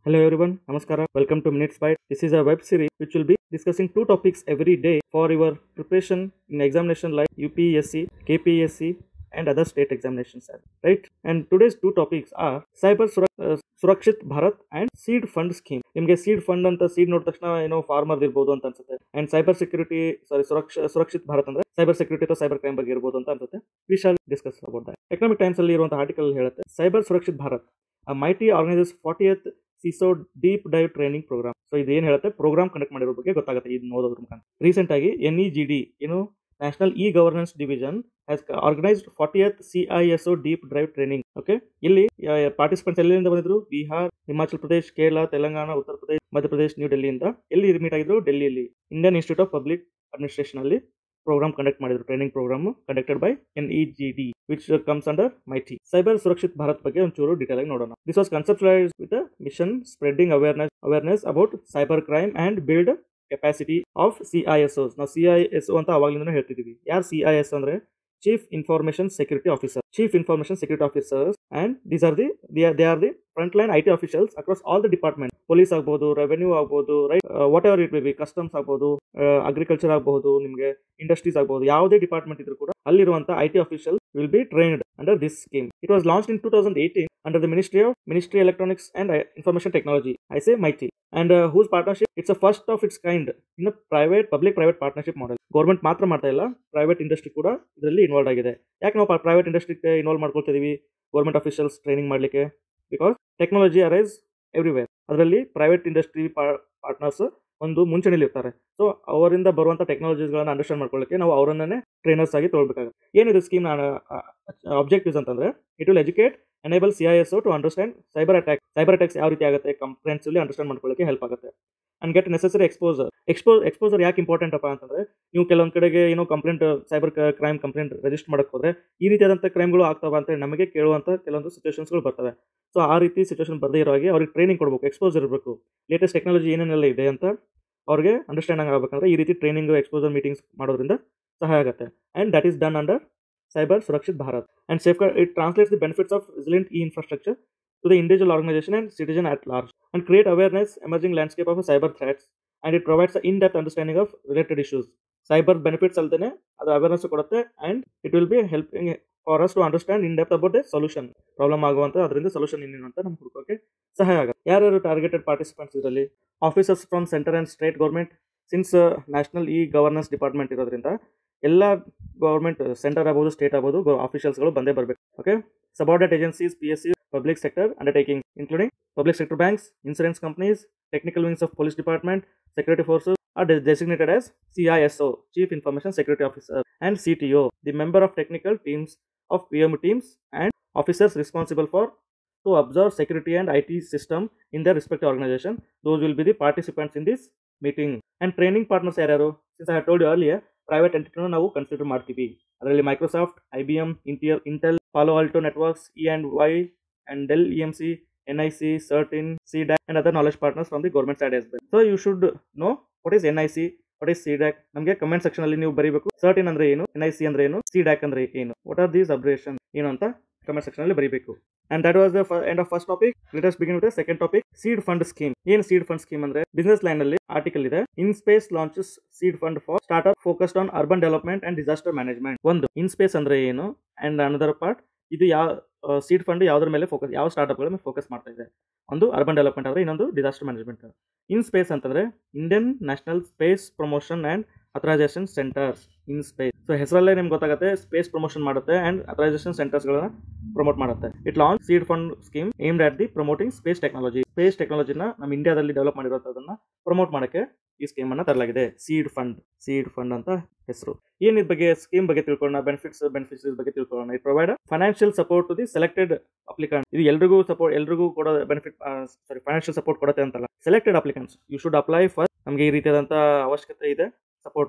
Hello everyone, Namaskara. Welcome to Minutes Byte. This is a web series which will be discussing two topics every day for your preparation in examination like UPSC, KPSC, and other state examinations. Right? And today's two topics are Cyber Sura- uh, Surakshit Bharat and seed fund scheme ನಿಮಗೆ seed fund ಅಂತ seed ನೋಡಿದ ತಕ್ಷಣ ಏನೋ farmer ಇರ್ಬೋದು ಅಂತ ಅನ್ಸುತ್ತೆ and cyber security sorry Suraksha Surakshit Bharat ಅಂದ್ರೆ cyber security ಅಥವಾ ಸೈಬರ್ ಕ್ರೈಮ್ ಬಗ್ಗೆ ಇರ್ಬೋದು ಅಂತ ಅನ್ಸುತ್ತೆ we shall discuss about that Economic Times ಅಲ್ಲಿ ಇರುವಂತಹ ಆರ್ಟಿಕಲ್ ಹೇಳುತ್ತೆ cyber Surakshit Bharat MeitY organises fortieth CISO deep dive training programme so ಇದು ಏನು ಹೇಳುತ್ತೆ ಪ್ರೋಗ್ರಾಮ್ ಕಂಡಕ್ಟ್ ಮಾಡಿರೋ ಬಗ್ಗೆ ಗೊತ್ತಾಗುತ್ತೆ ಇದನ್ನ ಓದೋದ್ರ ಮುಖಾಂತರ ರೀಸೆಂಟ್ ಆಗಿ ಎನ್ ಇ ಜಿ ಡಿ ಏನು national e governance division has organised fortieth C I S O deep drive training okay ಇಲ್ಲಿ ಪಾರ್ಟಿಸಿಪೆಂಟ್ಸ್ ಎಲ್ಲಿಂದ ಬಂದಿದ್ರು ಬಿಹಾರ್ ಹಿಮಾಚಲ್ ಪ್ರದೇಶ್ ಕೇರಳ ತೆಲಂಗಾಣ ಉತ್ತರ ಪ್ರದೇಶ್ ಮಧ್ಯಪ್ರದೇಶ್ ನ್ಯೂ ಡೆಲ್ಲಿಯಿಂದ ಎಲ್ಲಿ ಮೀಟ್ ಆಗಿದ್ರು ಡೆಲ್ಲಿಯಲ್ಲಿ Indian institute of public administration ಅಲ್ಲಿ ಪ್ರೋಗ್ರಾಮ್ ಕಂಡಕ್ಟ್ ಮಾಡಿದ್ರು training programme conducted by N E G D which comes under MeitY cyber Surakshit Bharat ಬಗ್ಗೆ ಒಂಚೂರು ಡೀಟೇಲ್ ಆಗಿ ನೋಡೋಣ this was conceptualise with mission spreading awareness awareness about cyber crime and build capacity of C I S Os ನಾವು C I S ಅಂತ ಅವಾಗಲಿಂದ ಹೇಳ್ತಿದ್ದೀವಿ ಯಾರು C I S ಅಂದ್ರೆ chief information security officer chief information security officers and these are the they are the front line I T officials across all the department police ಆಗ್ಬೋದು revenue ಆಗ್ಬೋದು right whatever it may be customs ಆಗ್ಬೋದು agriculture ಆಗ್ಬಹುದು ನಿಮಗೆ industries ಆಗ್ಬಹುದು ಯಾವುದೇ ಡಿಪಾರ್ಟ್ಮೆಂಟ್ ಇದ್ರೂ ಕೂಡ ಅಲ್ಲಿರುವಂತ I T official will be trained under this scheme it was launch in two thousand eighteen under the ministry of ministry electronics and information technology I say MeitY and whose partnership it's a first of its kind in private public private partnership model government ಮಾತ್ರ ಮಾಡ್ತಾ ಇಲ್ಲ private industry ಕೂಡ ಇದರಲ್ಲಿ involve ಆಗಿದೆ ಯಾಕೆ ನಾವು private ಇಂಡಸ್ಟ್ರಿಗೆ involve ಮಾಡ್ಕೊಳ್ತಿದೀವಿ ಗೌರ್ಮೆಂಟ್ ಅಫಿಷಿಯಲ್ಸ್ ಟ್ರೈನಿಂಗ್ ಮಾಡಲಿಕ್ಕೆ ಬಿಕಾಸ್ ಟೆಕ್ನಾಲಜಿ ಅರೈಸ್ ಎವ್ರಿವೇರ್ ಅದರಲ್ಲಿ ಪ್ರೈವೇಟ್ ಇಂಡಸ್ಟ್ರಿ ಪಾರ್ಟ್ನರ್ಸ್ ಒಂದು ಮುಂಚೂಣಿಲಿ ಇರ್ತಾರೆ ಸೊ ಅವರಿಂದ ಬರುವಂಥ ಟೆಕ್ನಾಲಜೀಸ್ಗಳನ್ನ ಅಂಡರ್ಸ್ಟ್ಯಾಂಡ್ ಮಾಡ್ಕೊಳ್ಳಿಕ್ಕೆ ನಾವು ಅವರನ್ನೇ ಟ್ರೈನರ್ಸ್ ಆಗಿ ತೊಗೊಳ್ಬೇಕಾಗುತ್ತೆ ಏನಿದೆ ಸ್ಕೀಮ್ ಅಬ್ಜೆಕ್ಟಿವ್ಸ್ ಅಂತಂದ್ರೆ it will educate enable C I S to understand cyber attack cyber attacks ಯಾವ ರೀತಿ ಆಗುತ್ತೆ ಕಂಪ್ಲೇಂಟ್ಸಲ್ಲಿ ಅಂಡರ್ಸ್ಟ್ಯಾಂಡ್ ಮಾಡ್ಕೊಳ್ಳಿಕ್ಕೆ ಹೆಲ್ಪ್ ಆಗುತ್ತೆ and get necessary exposure expose exposure ಯಾಕೆ ಇಂಪಾರ್ಟೆಂಟ್ ಅಪ್ಪ ಅಂತಂದ್ರೆ ನೀವು ಕೆಲವೊಂದು ಕಡೆಗೆ ಏನೋ complaint cyber crime complaint register ಮಾಡಕ್ಕೆ ಹೋದ್ರೆ ಈ ರೀತಿಯಾದಂಥ ಕ್ರೈಮ್ಗಳು ಆಗ್ತಾವ ಅಂತ ನಮಗೆ ಕೇಳುವಂಥ ಕೆಲವೊಂದು ಸಿಚುವೇಶನ್ಸ್ಗಳು ಬರ್ತವೆ ಸೊ ಆ ರೀತಿ ಸಿಚುವೇಶನ್ ಬರದೇ ಇರೋ ಹಾಗೆ ಅವ್ರಿಗೆ ಟ್ರೈನಿಂಗ್ ಕೊಡಬೇಕು ಎಕ್ಸ್ಪೋಸ್ ಇರಬೇಕು ಲೇಟೆಸ್ಟ್ ಟೆಕ್ನಾಲಜಿ ಏನೇನೆಲ್ಲ ಇದೆ ಅಂತ ಅವ್ರಿಗೆ ಅಂಡರ್ಸ್ಟ್ಯಾಂಡ್ ಆಗಬೇಕಂದ್ರೆ ಈ ರೀತಿ ಟ್ರೈನಿಂಗ್ ಎಕ್ಸ್ಪೋಸರ್ ಮೀಟಿಂಗ್ಸ್ ಮಾಡೋದ್ರಿಂದ ಸಹಾಯ ಆಗುತ್ತೆ and that is done under cyber Surakshit Bharat and safe it translates the benefits of resilient e infrastructure to the individual organization and citizen at large and create awareness emerging landscape of cyber threats and it provides an in-depth understanding of related issues cyber benefits ಅಲ್ದೇ ಅದು awareness ಕೊಡುತ್ತೆ and it will be helping for us to understand in depth about the solution problem ಆಗುವಂತ ಅದರಿಂದ solution ಇನ್ನೇನು ಅಂತ ನಮ್ಗೆ ಹುಡುಕೋಕೆ ಸಹಾಯ ಆಗುತ್ತೆ ಯಾರ್ಯಾರು ಟಾರ್ಗೆಟೆಡ್ ಪಾರ್ಟಿಸಿಪೆಂಟ್ಸ್ ಇದರಲ್ಲಿ officers from centre and state government since national e governance department ಇರೋದ್ರಿಂದ ಎಲ್ಲ ಗೌರ್ಮೆಂಟ್ ಸೆಂಟರ್ ಆಗ್ಬೋದು ಸ್ಟೇಟ್ ಆಗ್ಬೋದು ಆಫೀಷಿಯಲ್ಸ್ಗಳು ಬಂದೇ ಬರಬೇಕು okay subordinate agencies P S C public sector undertakings, including public sector banks, insurance companies, technical wings of police department, security forces are de- designated as CISO, Chief Information Security Officer, and CTO, the member of technical teams of PM teams and officers responsible for to observe security and IT system in their respective organization. Those will be the participants in this meeting. And training partners ಯಾರ್ಯಾರು since I had told you earlier, private ಎಂಟಿಟಿನ ನಾವು consider ಮಾಡ್ತೀವಿ ಅದರಲ್ಲಿ Microsoft I B M ಇಂಟಿಯರ್ Intel Palo Alto Networks E and Y and Dell EMC, NIC, CERTIN, CDAC, and other knowledge partners from the government side as well. So you should know what is NIC, what is CDAC. ನಮಗೆ comment section ಅಲ್ಲಿ ನೀವು ಬರೀಬೇಕು certain ಅಂದ್ರೆ ಏನು N I C ಅಂದ್ರೆ ಏನು C ಡ್ಯಾಕ್ ಅಂದ್ರೆ ಏನು ವಾಟ್ ಆರ್ ದೀಸ್ ಅಬ್ರೇಷನ್ ಏನು ಅಂತ ಕಮೆಂಟ್ ಸೆಕ್ಷನ್ ಅಲ್ಲಿ ಬರೀಬೇಕು and that was the end of first topic let us begin with second topic seed fund scheme ಏನು ಸೀಡ್ ಫಂಡ್ ಸ್ಕೀಮ್ ಅಂದ್ರೆ ಬಿಸ್ನೆಸ್ ಲೈನ್ ಅಲ್ಲಿ ಆರ್ಟಿಕಲ್ ಇದೆ IN SPACe launches seed fund for startup focused on urban development and disaster management ಒಂದು IN space ಅಂದ್ರೆ ಏನು and another part ಇದು ಯಾವ seed fund ಯಾವ್ದ್ರ ಮೇಲೆ ಫೋಕಸ್ ಯಾವ ಸ್ಟಾರ್ಟ್ಅಪ್ಗಳ ಮೇಲೆ ಫೋಕಸ್ ಮಾಡ್ತಾ ಇದೆ ಒಂದು ಅರ್ಬನ್ ಡೆವಲಪ್ಮೆಂಟ್ ಆದರೆ ಇನ್ನೊಂದು ಡಿಸಾಸ್ಟರ್ ಮ್ಯಾನೇಜ್ಮೆಂಟ್ ಇನ್ ಸ್ಪೇಸ್ ಅಂತಂದ್ರೆ Indian national space promotion and authorisation centres IN SPACe so ಹೆಸರಲ್ಲೇ ನಿಮ್ಗೆ ಗೊತ್ತಾಗುತ್ತೆ ಸ್ಪೇಸ್ ಪ್ರಮೋಷನ್ ಮಾಡುತ್ತೆ ಆ್ಯಂಡ್ ಅಥರೈಸೇಷನ್ ಸೆಂಟರ್ಸ್ಗಳನ್ನ ಪ್ರಮೋಟ್ ಮಾಡುತ್ತೆ it launch seed fund scheme aimed at the promoting space technology space ಟೆಕ್ನಾಲಜಿನ ನಮ್ಮ ಇಂಡಿಯಾದಲ್ಲಿ ಡೆವಲಪ್ ಮಾಡಿರೋದನ್ನ ಪ್ರಮೋಟ್ ಮಾಡೋಕ್ಕೆ ಈ ಸ್ಕೀಮ್ ಅನ್ನ ತರಲಾಗಿದೆ ಸೀಡ್ ಫಂಡ್ ಸೀಡ್ ಫಂಡ್ ಅಂತ ಹೆಸರು ಏನ್ ಇದ್ರ ಬಗ್ಗೆ ಸ್ಕೀಮ್ ಬಗ್ಗೆ ತಿಳ್ಕೊಳ್ಳೋಣ ಬೆನಿಫಿಟ್ಸ್ ಬೆನಿಫಿಟ್ಸ್ ಬಗ್ಗೆ ತಿಳ್ಕೊಳ್ಳೋಣ it provide financial support to the selected applicant ಇದು ಎಲ್ರಿಗೂ ಸಪೋರ್ಟ್ ಎಲ್ರಿಗೂ ಕೊಡೋ ಬೆನಿಫಿಟ್ ಸಾರಿ ಫೈನಾನ್ಷಿಯಲ್ ಸಪೋರ್ಟ್ ಕೊಡುತ್ತೆ ಅಂತಲ್ಲ selected applicants you should apply first ನಮಗೆ ಈ ರೀತಿಯಾದಂಥ ಅವಶ್ಯಕತೆ ಇದೆ ಸಪೋರ್ಟ್ದು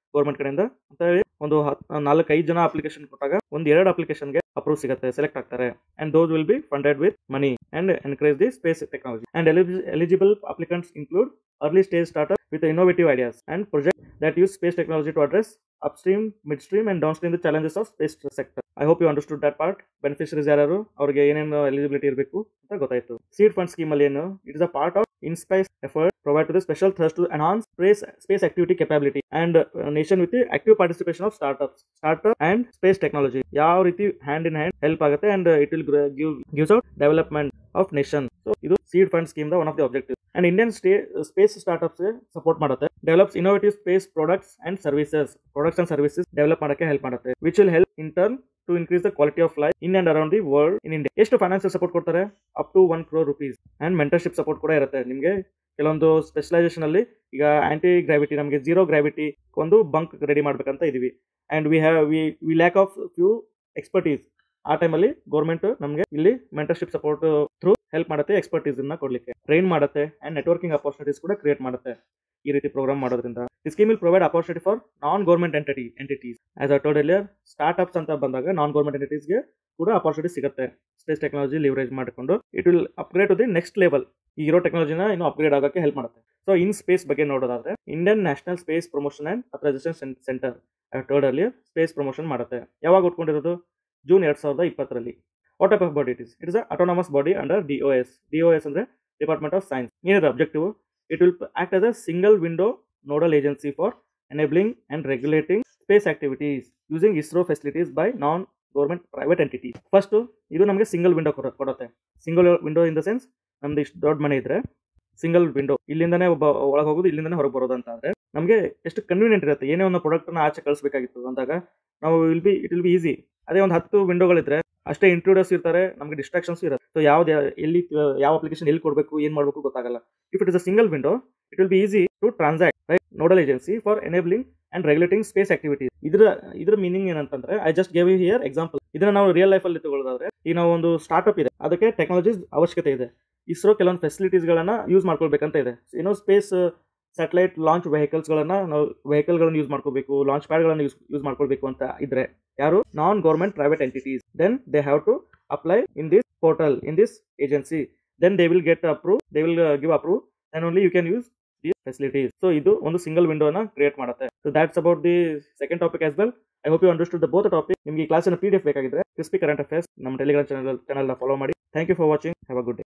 ಗೌರ್ಮೆಂಟ್ ಕಡೆಯಿಂದ ಅಂತ ಹೇಳಿ ಒಂದು ಹತ್ ನಾಲ್ಕು ಐದು ಜನ ಅಪ್ಲಿಕೇಶನ್ ಕೊಟ್ಟಾಗ ಒಂದು ಎರಡು ಅಪ್ಲಿಕೇಶನ್ಗೆ ಅಪ್ರೂವ್ ಸಿಗುತ್ತೆ ಸೆಲೆಕ್ಟ್ ಆಗ್ತಾರೆ and those will be funded with money and encourage the space technology and eligible applicants include early stage startup with innovative ideas and projects that use space technology to address upstream, midstream, and downstream the challenges of space sector. I hope you understood that part. Beneficiaries ಯಾರು ಅವ್ರಿಗೆ ಏನೇನು eligibility ಇರಬೇಕು ಅಂತ ಗೊತ್ತಾಯ್ತು seed fund scheme ಅಲ್ಲಿ ಏನು it is a part of IN SPACe's effort provide to the special ಥರ್ಸ್ to enhance space space activity capability and nation with active participation of startup startup and space technology ಯಾವ ರೀತಿ hand in hand help ಆಗುತ್ತೆ and it will give gives out development of nation so ಇದು seed fund scheme the one of the objective and Indian stay space startups support ಮಾಡುತ್ತೆ develops innovative space products and services products and services develop ಮಾಡಕ್ಕೆ help ಮಾಡುತ್ತೆ which will help in turn to increase the quality of life in and around the world in India ಎಷ್ಟು financial support ಕೊಡ್ತಾರೆ up to one crore rupees and mentorship support ಕೂಡ ಇರುತ್ತೆ ನಿಮಗೆ ಕೆಲವೊಂದು ಸ್ಪೆಷಲೈಸೇಷನ್ ಅಲ್ಲಿ ಈಗ ಆಂಟಿ ಗ್ರಾವಿಟಿ ನಮಗೆ ಜೀರೋ ಗ್ರಾವಿಟಿ ಒಂದು ಬಂಕ್ ರೆಡಿ ಮಾಡ್ಬೇಕಂತ ಇದೀವಿ and we have we we lack of few expertise ಆ ಟೈಮಲ್ಲಿ ಗೌರ್ಮೆಂಟ್ ನಮಗೆ ಇಲ್ಲಿ ಮೆಂಟರ್ಶಿಪ್ ಸಪೋರ್ಟ್ ಥ್ರೂ ಹೆಲ್ಪ್ ಮಾಡುತ್ತೆ ಎಕ್ಸ್ಪರ್ಟೀಸ್ ಅನ್ನ ಕೊಡ್ಲಿಕ್ಕೆ ಟ್ರೈನ್ ಮಾಡುತ್ತೆ ಅಂಡ್ ನೆಟ್ವರ್ಕಿಂಗ್ ಅಪರ್ಚುನಿಟೀಸ್ ಕೂಡ ಕ್ರಿಯೇಟ್ ಮಾಡುತ್ತೆ ಈ ರೀತಿ ಪ್ರೋಗ್ರಾಮ್ ಮಾಡೋದ್ರಿಂದ ಈ scheme will provide opportunity for non government entity entities as a ಟೋಡ್ ಎಲಿಯರ್ ಸ್ಟಾರ್ಟ್ಅಪ್ಸ್ ಅಂತ ಬಂದಾಗ ನಾನ್ ಗೌರ್ಮೆಂಟ್ ಎಂಟಿಟೀಸ್ಗೆ ಕೂಡ ಅಪರ್ಚುನಿಟಿ ಸಿಗುತ್ತೆ ಸ್ಪೇಸ್ ಟೆಕ್ನಾಲಜಿ ಲಿವರೇಜ್ ಮಾಡಿಕೊಂಡು it will upgrade to the next level ಈ ಇರೋ ಟೆಕ್ನಾಲಜಿನ ಇನ್ನು ಅಪ್ಗ್ರೇಡ್ ಆಗೋಕ್ಕೆ ಹೆಲ್ಪ್ ಮಾಡುತ್ತೆ ಸೊ ಇನ್ ಸ್ಪೇಸ್ ಬಗ್ಗೆ ನೋಡೋದಾದ್ರೆ Indian national space promotion and authorisation centre ಟೋಡ್ ಅಲ್ಲಿ ಸ್ಪೇಸ್ ಪ್ರಮೋಷನ್ ಮಾಡುತ್ತೆ ಯಾವಾಗ ಉಟ್ಕೊಂಡಿರೋದು ಜೂನ್ ಎರಡ್ ಸಾವಿರದ ಇಪ್ಪತ್ತರಲ್ಲಿ what type of body it is it is autonomous body under D O S D O S ಅಂದ್ರೆ ಡಿಪಾರ್ಟ್ಮೆಂಟ್ ಆಫ್ ಸೈನ್ಸ್ ಏನಿದೆ objective it will act as a single window nodal agency for enabling and regulating space activities using ISRO facilities by non government private entity first ಇದು ನಮಗೆ single window ಕೊಡುತ್ತೆ single window in the sense ನಮ್ದು ಇಷ್ಟು ದೊಡ್ಡ ಮನೆ ಇದ್ರೆ single window ಇಲ್ಲಿಂದನೇ ಒಬ್ಬ ಒಳಗೆ ಹೋಗೋದು ಇಲ್ಲಿಂದನೇ ಹೊರಗೆ ಬರೋದು ಅಂತ ಅಂದ್ರೆ ನಮಗೆ ಎಷ್ಟು ಕನ್ವೀನಿಯಂಟ್ ಇರುತ್ತೆ ಏನೇ ಒಂದು ಪ್ರಾಡಕ್ಟ್ ನ ಆಚೆ ಕಳಿಸ್ಬೇಕಾಗಿತ್ತು ಅಂದಾಗ ನಾವು will be it will be easy ಅದೇ ಒಂದು ಹತ್ತು ವಿಂಡೋಗಳಿದ್ರೆ ಅಷ್ಟೇ ಇಂಟ್ರೂಡರ್ಸ್ ಇರ್ತಾರೆ ನಮಗೆ ಡಿಸ್ಟ್ರಾಕ್ಷನ್ಸ್ ಇರುತ್ತೆ ಸೊ ಯಾವ್ದು ಎಲ್ಲಿ ಯಾವ ಅಪ್ಲಿಕೇಶನ್ ಎಲ್ಲಿ ಕೊಡಬೇಕು ಏನು ಮಾಡಬೇಕು ಗೊತ್ತಾಗಲ್ಲ if it is a single window it will be easy to transact right nodal agency for enabling and regulating space activities ಇದ್ರ ಇದ್ರ ಮೀನಿಂಗ್ ಏನಂತಂದ್ರೆ I just gave you here example ಇದನ್ನ ನಾವು ರಿಯಲ್ ಲೈಫ್ ಅಲ್ಲಿ ತಗೊಳ್ಳೋದಾದ್ರೆ ಈಗ ನಾವು ಒಂದು ಸ್ಟಾರ್ಟ್ಅಪ್ ಇದೆ ಅದಕ್ಕೆ ಟೆಕ್ನಾಲಜೀಸ್ ಅವಶ್ಯಕತೆ ಇದೆ ಇಸ್ರೋ ಕೆಲವೊಂದು ಫೆಸಿಲಿಟೀಸ್ಗಳನ್ನ ಯೂಸ್ ಮಾಡ್ಕೊಳ್ಬೇಕಂತ ಇದೆ ಏನೋ ಸ್ಪೇಸ್ ಸ್ಯಾಟಲೈಟ್ ಲಾಂಚ್ ವೆಹಿಕಲ್ಸ್ಗಳನ್ನ ನಾವು ವೆಹಿಕಲ್ಗಳನ್ನು ಯೂಸ್ ಮಾಡ್ಕೋಬೇಕು ಲಾಂಚ್ ಪ್ಯಾಡ್ಗಳನ್ನು ಯೂಸ್ ಯೂಸ್ ಮಾಡ್ಕೊಳ್ಬೇಕು ಅಂತ ಇದ್ರೆ ಯಾರು non government private entities then they have to apply in this portal in this agency then they will get approve they will give approve then only you can use the facilities so ಇದು ಒಂದು single ವಿಂಡೋನ create ಮಾಡುತ್ತೆ so that's about the second topic as well I hope you understood the both topic ನಿಮಗೆ ಈ ಕ್ಲಾಸಿನ P D F ಬೇಕಾಗಿದ್ರೆ crispy current affairs ನಮ್ಮ Telegram channel ಚಾನಲ್ನ follow ಮಾಡಿ thank you for watching have a good day